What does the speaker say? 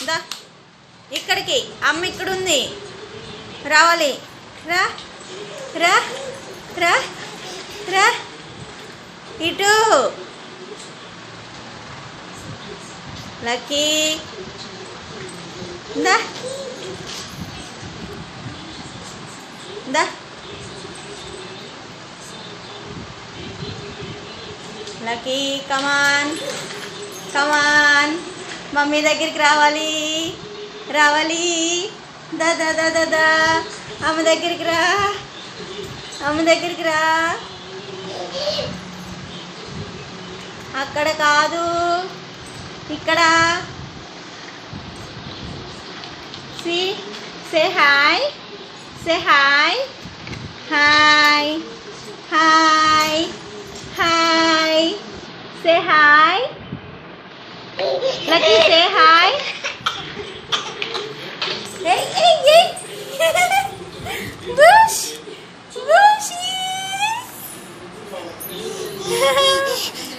దా ఇక్కడికి అమ్మ ఇక్కడ ఉంది రావాలి రా రా రా రా ఇటు లక్కీ దా దా లక్కీ కమాన్ కమాన్ మమ్మీ దగ్గరికి రావాలి రావాలి దా దా దా దా దా అమ్మ దగ్గరికి రా అమ్మ దగ్గరికి రా అక్కడ కాదు ఇక్కడ సి say hi say hi hi hi hi say hi Lucky say hi Hey, hey, hey. Bush. Bushy.